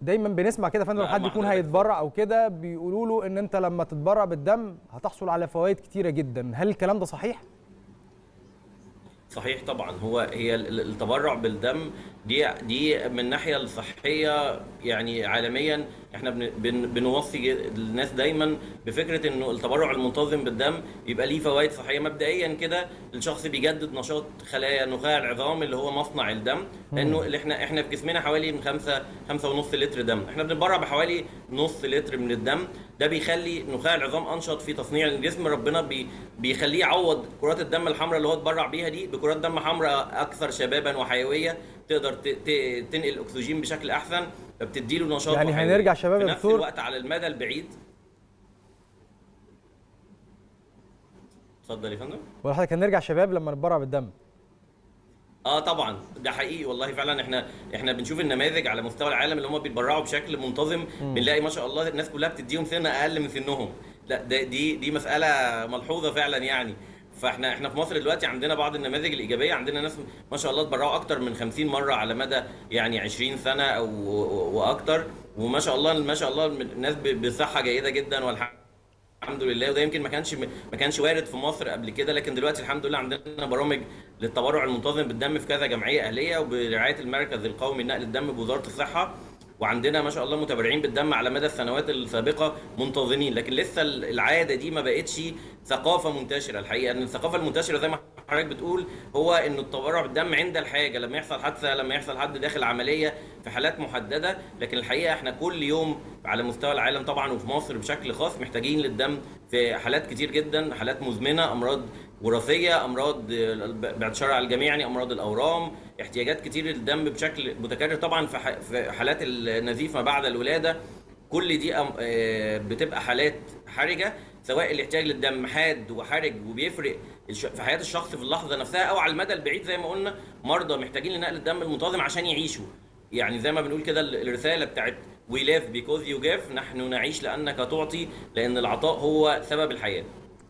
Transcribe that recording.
دايما بنسمع كده يا فندم لا، حد مع يكون حضرتك. هيتبرع او كده بيقولوا له ان انت لما تتبرع بالدم هتحصل على فوائد كتيره جدا هل الكلام ده صحيح صحيح طبعا هو هي ال- ال- التبرع بالدم دي دي من الناحيه الصحيه يعني عالميا احنا بن بن بنوصي ج- الناس دايما بفكره انه التبرع المنتظم بالدم يبقى ليه فوائد صحيه مبدئيا كده الشخص بيجدد نشاط خلايا نخاع العظام اللي هو مصنع الدم لانه اللي احنا احنا في جسمنا حوالي من 5 5 ونص لتر دم احنا بنتبرع بحوالي نص لتر من الدم ده بيخلي نخاع العظام انشط في تصنيع الجسم ربنا بي بيخليه يعوض كرات الدم الحمراء اللي هو اتبرع بيها دي بكرات دم حمراء اكثر شبابا وحيويه تقدر ت- ت- تنقل اكسجين بشكل احسن فبتدي له نشاط يعني وحيوية. هنرجع شباب في يا نفس دكتور. الوقت على المدى البعيد اتفضل يا فندم ولا حضرتك هنرجع شباب لما نتبرع بالدم اه طبعا ده حقيقي والله فعلا احنا احنا بنشوف النماذج على مستوى العالم اللي هم بيتبرعوا بشكل منتظم بنلاقي ما شاء الله الناس كلها بتديهم سنه اقل من سنهم لا ده دي دي مساله ملحوظه فعلا يعني فاحنا احنا في مصر دلوقتي عندنا بعض النماذج الايجابيه عندنا ناس ما شاء الله اتبرعوا اكتر من 50 مره على مدى يعني 20 سنه او واكتر وما شاء الله ما شاء الله الناس ب- بصحه جيده جدا والحمد الحمد لله وده يمكن ما كانش ما كانش وارد في مصر قبل كده لكن دلوقتي الحمد لله عندنا برامج للتبرع المنتظم بالدم في كذا جمعيه اهليه وبرعايه المركز القومي لنقل الدم بوزاره الصحه وعندنا ما شاء الله متبرعين بالدم على مدى السنوات السابقه منتظمين لكن لسه العاده دي ما بقتش ثقافه منتشره الحقيقه ان الثقافه المنتشره زي ما حضرتك بتقول هو انه التبرع بالدم عند الحاجه لما يحصل حادثه لما يحصل حد داخل عمليه في حالات محدده لكن الحقيقه احنا كل يوم على مستوى العالم طبعا وفي مصر بشكل خاص محتاجين للدم في حالات كتير جدا حالات مزمنه امراض وراثيه امراض آه، بعد شر على الجميع يعني امراض الاورام احتياجات كتير للدم بشكل متكرر طبعا في ح- في حالات النزيف ما بعد الولاده كل دي أم- آه، بتبقى حالات حرجه سواء الاحتياج للدم حاد وحرج وبيفرق الش- في حياه الشخص في اللحظه نفسها او على المدى البعيد زي ما قلنا مرضى محتاجين لنقل الدم المنتظم عشان يعيشوا يعني زي ما بنقول كده ال- الرساله بتاعت we live because you give نحن نعيش لانك تعطي لان العطاء هو سبب الحياه